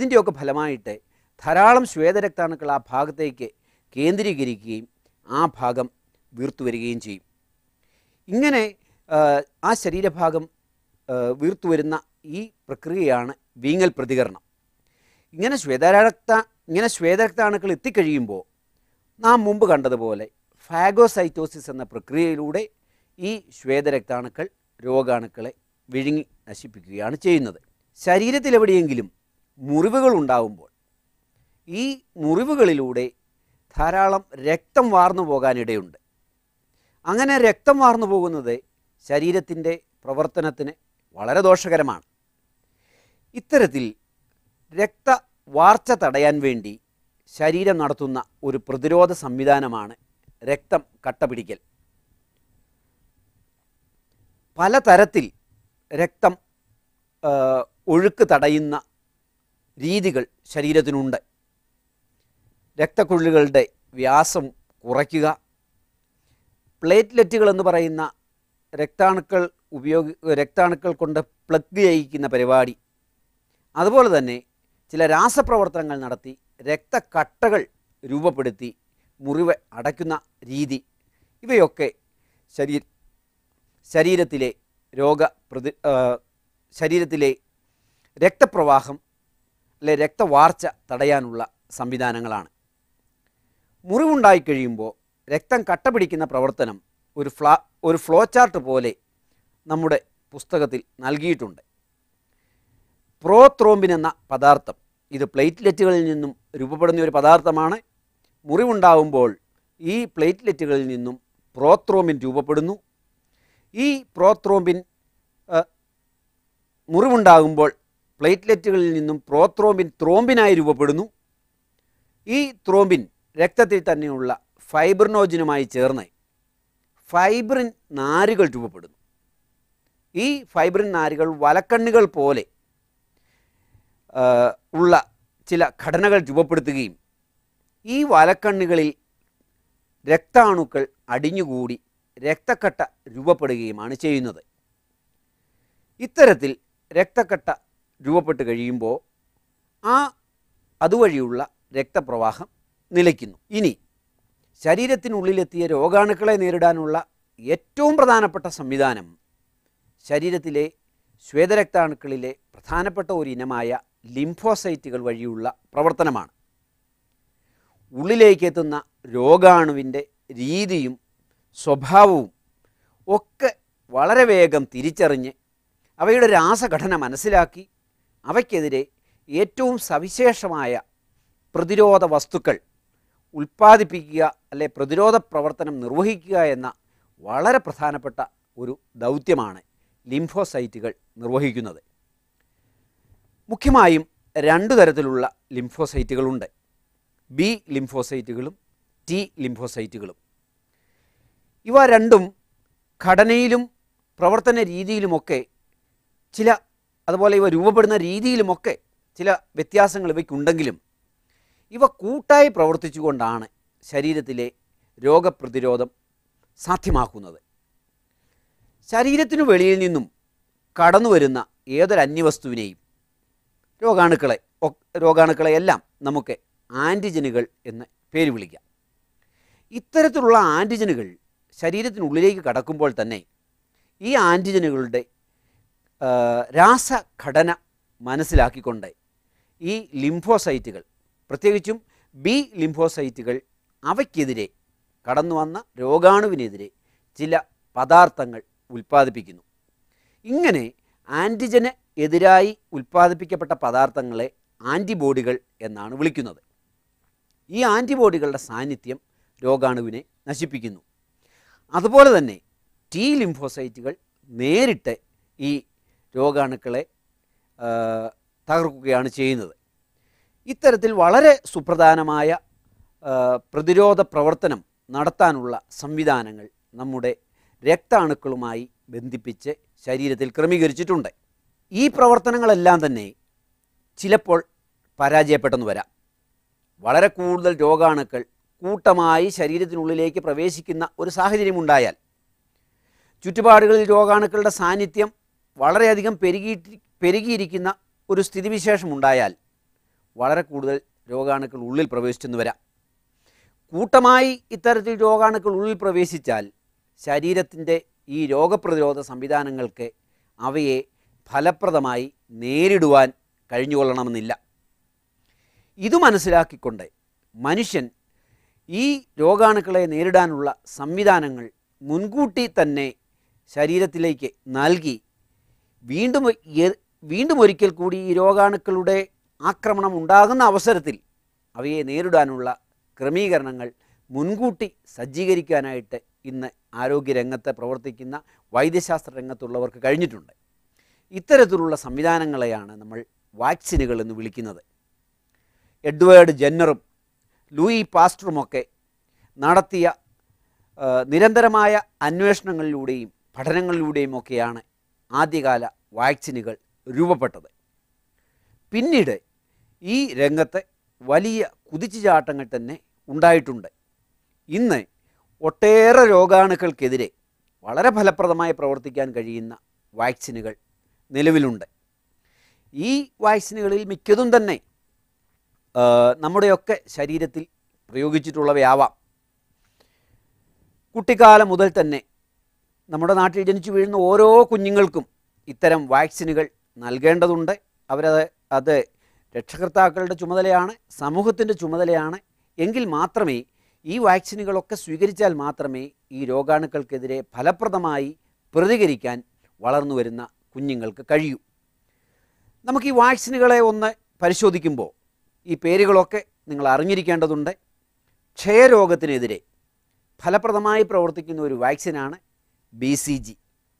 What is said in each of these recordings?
ഇതിൻ്റെയൊക്കെ ഫലമായിട്ട് ധാരാളം ശ്വേതരക്താണുക്കൾ ആ ഭാഗത്തേക്ക് കേന്ദ്രീകരിക്കുകയും ആ ഭാഗം വീർത്തു വരികയും ചെയ്യും ഇങ്ങനെ ആ, ആ ശരീരഭാഗം ആ, വീർത്തു വരുന്ന ഈ പ്രക്രിയയാണ് വീങ്ങൽ പ്രതികരണം ഇങ്ങനെ ശ്വേതരക്ത ഇങ്ങനെ ശ്വേതരക്താണുക്കൾ എത്തിക്കഴിയുമ്പോൾ നാം മുമ്പ് കണ്ടതുപോലെ ഫാഗോസൈറ്റോസിസ് എന്ന പ്രക്രിയയിലൂടെ ഈ ശ്വേതരക്താണുക്കൾ രോഗാണുക്കളെ വിഴുങ്ങി നശിപ്പിക്കുകയാണ് ചെയ്യുന്നത് ശരീരത്തിലെവിടെയെങ്കിലും മുറിവുകൾ ഉണ്ടാകുമ്പോൾ ഈ മുറിവുകളിലൂടെ ധാരാളം രക്തം വാർന്നു പോകാനിടയുണ്ട് അങ്ങനെ രക്തം വാർന്നു പോകുന്നത് ശരീരത്തിൻ്റെ പ്രവർത്തനത്തിന് വളരെ ദോഷകരമാണ് ഇത്തരത്തിൽ രക്തവാർച്ച തടയാൻ വേണ്ടി ശരീരം നടത്തുന്ന ഒരു പ്രതിരോധ സംവിധാനമാണ് രക്തം കട്ടപിടിക്കൽ പലതരത്തിൽ രക്തം ആ, ഒഴുക്ക് തടയുന്ന രീതികൾ ശരീരത്തിനുണ്ട് രക്തക്കുഴലുകളുടെ വ്യാസം കുറയ്ക്കുക പ്ലേറ്റ്ലെറ്റുകൾ എന്ന് പറയുന്ന രക്താണുക്കൾ ഉപയോഗി രക്താണുക്കൾ കൊണ്ട് പ്ലഗ് ചെയ്യിക്കുന്ന പരിപാടി അതുപോലെ തന്നെ ചില രാസപ്രവർത്തനങ്ങൾ നടത്തി രക്തക്കട്ടകൾ രൂപപ്പെടുത്തി മുറിവ് അടയ്ക്കുന്ന രീതി ഇവയൊക്കെ ശരീര ശരീരത്തിലെ രോഗ പ്രതി ആ, ശരീരത്തിലെ രക്തപ്രവാഹം അല്ലെ രക്തവാർച്ച തടയാനുള്ള സംവിധാനങ്ങളാണ് മുറിവുണ്ടായി കഴിയുമ്പോൾ രക്തം കട്ട പിടിക്കുന്ന പ്രവർത്തനം ഒരു ഫ്ലാ ഒരു ഫ്ലോ ചാർട്ട് പോലെ നമ്മുടെ പുസ്തകത്തിൽ നൽകിയിട്ടുണ്ട് പ്രോത്രോംബിൻ എന്ന പദാർത്ഥം ഇത് പ്ലേറ്റ്ലെറ്റുകളിൽ നിന്നും രൂപപ്പെടുന്ന ഒരു പദാർത്ഥമാണ് മുറിവുണ്ടാവുമ്പോൾ ഈ പ്ലേറ്റ്ലെറ്റുകളിൽ നിന്നും പ്രോത്രോംബിൻ രൂപപ്പെടുന്നു ഈ പ്രോത്രോംബിൻ ആ, മുറിവുണ്ടാകുമ്പോൾ പ്ലേറ്റ്ലെറ്റുകളിൽ നിന്നും പ്രോത്രോംബിൻ ത്രോംബിനായി രൂപപ്പെടുന്നു ഈ ത്രോംബിൻ രക്തത്തിൽ തന്നെയുള്ള ഫൈബ്രിനോജിനുമായി ചേർന്ന് ഫൈബ്രിൻ നാരുകൾ രൂപപ്പെടുന്നു ഈ ഫൈബ്രിൻ നാരുകൾ വലക്കണ്ണുകൾ പോലെ ആ, ഉള്ള ചില ഘടനകൾ രൂപപ്പെടുത്തുകയും ഈ വലക്കണ്ണുകളിൽ രക്താണുക്കൾ അടിഞ്ഞുകൂടി രക്തക്കട്ട രൂപപ്പെടുകയുമാണ് ചെയ്യുന്നത് ഇത്തരത്തിൽ രക്തക്കട്ട രൂപപ്പെട്ട് കഴിയുമ്പോൾ ആ അതുവഴിയുള്ള രക്തപ്രവാഹം നിലയ്ക്കുന്നു ഇനി ശരീരത്തിനുള്ളിലെത്തിയ രോഗാണുക്കളെ നേരിടാനുള്ള ഏറ്റവും പ്രധാനപ്പെട്ട സംവിധാനം ശരീരത്തിലെ ശ്വേതരക്താണുക്കളിലെ പ്രധാനപ്പെട്ട ഒരു ഇനമായ ലിംഫോസൈറ്റുകൾ വഴിയുള്ള പ്രവർത്തനമാണ് ഉള്ളിലേക്ക് എത്തുന്ന രോഗാണുവിൻ്റെ രീതിയും സ്വഭാവവും ഒക്കെ വളരെ വേഗം തിരിച്ചറിഞ്ഞ് അവയുടെ രാസഘടന മനസ്സിലാക്കി അവയ്ക്കെതിരെ ഏറ്റവും സവിശേഷമായ പ്രതിരോധ വസ്തുക്കൾ ഉൽപ്പാദിപ്പിക്കുക അല്ലെ പ്രതിരോധ പ്രവർത്തനം നിർവഹിക്കുക എന്ന വളരെ പ്രധാനപ്പെട്ട ഒരു ദൗത്യമാണ് ലിംഫോസൈറ്റുകൾ നിർവഹിക്കുന്നത് മുഖ്യമായും രണ്ടു തരത്തിലുള്ള ലിംഫോസൈറ്റുകളുണ്ട് ബി ലിംഫോസൈറ്റുകളും ടി ലിംഫോസൈറ്റുകളും ഇവ രണ്ടും ഘടനയിലും പ്രവർത്തന രീതിയിലുമൊക്കെ ചില അതുപോലെ ഇവ രൂപപ്പെടുന്ന രീതിയിലുമൊക്കെ ചില വ്യത്യാസങ്ങൾ ഇവയ്ക്കുണ്ടെങ്കിലും ഇവ കൂട്ടായി പ്രവർത്തിച്ചുകൊണ്ടാണ് ശരീരത്തിലെ രോഗപ്രതിരോധം സാധ്യമാക്കുന്നത് ശരീരത്തിനു വെളിയിൽ നിന്നും കടന്നു വരുന്ന ഏതൊരു അന്യവസ്തുവിനെയും രോഗാണുക്കളെ ഒ- രോഗാണുക്കളെയെല്ലാം നമുക്ക് ആൻറ്റിജനുകൾ എന്ന് പേര് വിളിക്കാം ഇത്തരത്തിലുള്ള ആൻറ്റിജനുകൾ ശരീരത്തിനുള്ളിലേക്ക് കടക്കുമ്പോൾ തന്നെ ഈ ആൻറ്റിജനുകളുടെ ആ, രാസഘടന മനസ്സിലാക്കിക്കൊണ്ട് ഈ ലിംഫോസൈറ്റുകൾ പ്രത്യേകിച്ചും ബി ലിംഫോസൈറ്റുകൾ അവയ്ക്കെതിരെ കടന്നു വന്ന രോഗാണുവിനെതിരെ ചില പദാർത്ഥങ്ങൾ ഉൽപ്പാദിപ്പിക്കുന്നു ഇങ്ങനെ ആൻറ്റിജന് എതിരായി ഉൽപ്പാദിപ്പിക്കപ്പെട്ട പദാർത്ഥങ്ങളെ ആൻറ്റിബോഡികൾ എന്നാണ് വിളിക്കുന്നത് ഈ ആൻറ്റിബോഡികളുടെ സാന്നിധ്യം രോഗാണുവിനെ നശിപ്പിക്കുന്നു അതുപോലെ തന്നെ ടി ലിംഫോസൈറ്റുകൾ നേരിട്ട് ഈ രോഗാണുക്കളെ ആ, തകർക്കുകയാണ് ചെയ്യുന്നത് ഇത്തരത്തിൽ വളരെ സുപ്രധാനമായ ആ, പ്രതിരോധ പ്രവർത്തനം നടത്താനുള്ള സംവിധാനങ്ങൾ നമ്മുടെ രക്താണുക്കളുമായി ബന്ധിപ്പിച്ച് ശരീരത്തിൽ ക്രമീകരിച്ചിട്ടുണ്ട് ഈ പ്രവർത്തനങ്ങളെല്ലാം തന്നെ ചിലപ്പോൾ പരാജയപ്പെട്ടെന്ന് വരാം വളരെ കൂടുതൽ രോഗാണുക്കൾ കൂട്ടമായി ശരീരത്തിനുള്ളിലേക്ക് പ്രവേശിക്കുന്ന ഒരു സാഹചര്യമുണ്ടായാൽ ചുറ്റുപാടുകളിൽ രോഗാണുക്കളുടെ സാന്നിധ്യം വളരെയധികം പെരുകിയിട്ട് പെരുകിയിരിക്കുന്ന ഒരു സ്ഥിതിവിശേഷമുണ്ടായാൽ വളരെ കൂടുതൽ രോഗാണുക്കൾ ഉള്ളിൽ പ്രവേശിച്ചെന്ന് വരാം കൂട്ടമായി ഇത്തരത്തിൽ രോഗാണുക്കൾ ഉള്ളിൽ പ്രവേശിച്ചാൽ ശരീരത്തിൻ്റെ ഈ രോഗപ്രതിരോധ സംവിധാനങ്ങൾക്ക് അവയെ ഫലപ്രദമായി നേരിടുവാൻ കഴിഞ്ഞുകൊള്ളണമെന്നില്ല ഇത് മനസ്സിലാക്കിക്കൊണ്ട് മനുഷ്യൻ ഈ രോഗാണുക്കളെ നേരിടാനുള്ള സംവിധാനങ്ങൾ മുൻകൂട്ടി തന്നെ ശരീരത്തിലേക്ക് നൽകി വീണ്ടും എ- വീണ്ടും ഒരിക്കൽ കൂടി ഈ രോഗാണുക്കളുടെ ആക്രമണം ഉണ്ടാകുന്ന അവസരത്തിൽ അവയെ നേരിടാനുള്ള ക്രമീകരണങ്ങൾ മുൻകൂട്ടി സജ്ജീകരിക്കാനായിട്ട് ഇന്ന് ആരോഗ്യരംഗത്ത് പ്രവർത്തിക്കുന്ന വൈദ്യശാസ്ത്ര രംഗത്തുള്ളവർക്ക് കഴിഞ്ഞിട്ടുണ്ട് ഇത്തരത്തിലുള്ള സംവിധാനങ്ങളെയാണ് നമ്മൾ വാക്സിനുകൾ എന്ന് വിളിക്കുന്നത് എഡ്വേർഡ് ജെന്നറും ലൂയി പാസ്റ്ററുമൊക്കെ നടത്തിയ ആ, നിരന്തരമായ അന്വേഷണങ്ങളിലൂടെയും പഠനങ്ങളിലൂടെയും ഒക്കെയാണ് ആദ്യകാല വാക്സിനുകൾ രൂപപ്പെട്ടത് പിന്നീട് ഈ രംഗത്ത് വലിയ കുതിച്ചുചാട്ടങ്ങൾ തന്നെ ഉണ്ടായിട്ടുണ്ട് ഇന്ന് ഒട്ടേറെ രോഗാണുക്കൾക്കെതിരെ വളരെ ഫലപ്രദമായി പ്രവർത്തിക്കാൻ കഴിയുന്ന വാക്സിനുകൾ നിലവിലുണ്ട് ഈ വാക്സിനുകളിൽ മിക്കതും തന്നെ ആ, നമ്മുടെയൊക്കെ ശരീരത്തിൽ പ്രയോഗിച്ചിട്ടുള്ളവയാവാം കുട്ടിക്കാലം മുതൽ തന്നെ നമ്മുടെ നാട്ടിൽ ജനിച്ചു വീഴുന്ന ഓരോ കുഞ്ഞുങ്ങൾക്കും ഇത്തരം വാക്സിനുകൾ നൽകേണ്ടതുണ്ട് അവരത് അത് രക്ഷകർത്താക്കളുടെ ചുമതലയാണ് സമൂഹത്തിൻ്റെ ചുമതലയാണ് എങ്കിൽ മാത്രമേ ഈ വാക്സിനുകളൊക്കെ സ്വീകരിച്ചാൽ മാത്രമേ ഈ രോഗാണുക്കൾക്കെതിരെ ഫലപ്രദമായി പ്രതികരിക്കാൻ വളർന്നു വരുന്ന കുഞ്ഞുങ്ങൾക്ക് കഴിയൂ നമുക്ക് ഈ വാക്സിനുകളെ ഒന്ന് പരിശോധിക്കുമ്പോൾ ഈ പേരുകളൊക്കെ നിങ്ങൾ അറിഞ്ഞിരിക്കേണ്ടതുണ്ട് ക്ഷയരോഗത്തിനെതിരെ ഫലപ്രദമായി പ്രവർത്തിക്കുന്ന ഒരു വാക്സിനാണ് ബി സി ജി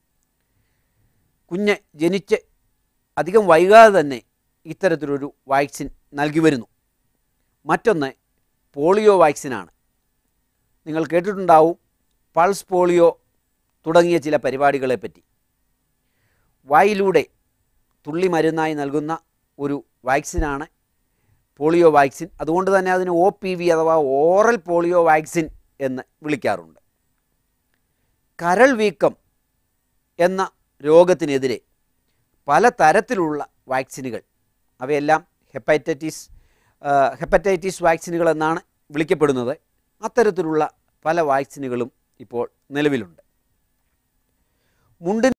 കുഞ്ഞ് ജനിച്ച് അധികം വൈകാതെ തന്നെ ഇത്തരത്തിലൊരു വാക്സിൻ നൽകി വരുന്നു മറ്റൊന്ന് പോളിയോ വാക്സിനാണ് നിങ്ങൾ കേട്ടിട്ടുണ്ടാവും പൾസ് പോളിയോ തുടങ്ങിയ ചില പരിപാടികളെപ്പറ്റി വായിലൂടെ തുള്ളി മരുന്നായി നൽകുന്ന ഒരു വാക്സിനാണ് പോളിയോ വാക്സിൻ അതുകൊണ്ട് തന്നെ അതിന് ഒ പി വി അഥവാ ഓറൽ പോളിയോ വാക്സിൻ എന്ന് വിളിക്കാറുണ്ട് കരൾ വീക്കം എന്ന രോഗത്തിനെതിരെ പല തരത്തിലുള്ള വാക്സിനുകൾ അവയെല്ലാം ഹെപ്പറ്റൈറ്റിസ് ഹെപ്പറ്റൈറ്റിസ് വാക്സിനുകൾ എന്നാണ് വിളിക്കപ്പെടുന്നത് അത്തരത്തിലുള്ള പല വാക്സിനുകളും ഇപ്പോൾ നിലവിലുണ്ട് മുണ്ടിന്